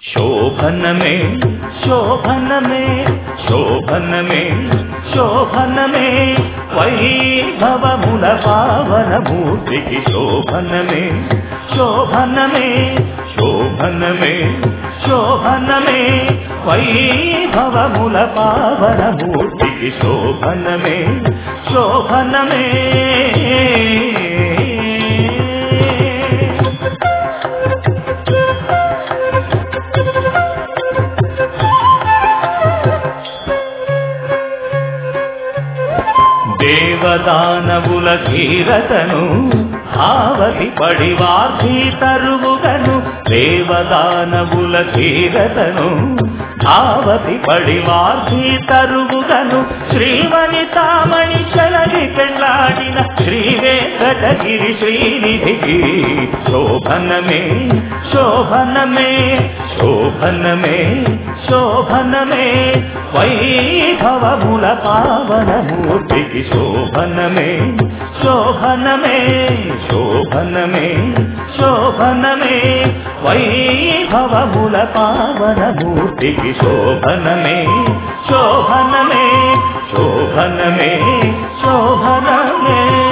శోభనమే శోభనమే శోభనమే శోభనమే వైభవముల పావన మూర్తికి శోభనమే శోభనమే శోభనమే శోభనమే వైభవముల పావన మూర్తికి శోభనమే శోభనమే దేవదానవుల ధీరతను ఆవతి పడివార్ధి తరువుగను దేవదానవుల ధీరతను ఆవతి పడివార్ధి తరువుగను శ్రీమణి తామణి చలగి పెళ్ళాడిన శ్రీ వెంకటగిరి శ్రీనిధికి శోభనమే శోభనమే శోభనమే శోభనమే వైభవముల పావన మూర్తికి శోభనమే శోభనమే శోభనమే శోభనమే వైభవముల పావన మూర్తికి శోభనమే శోభనమే శోభనమే శోభనమే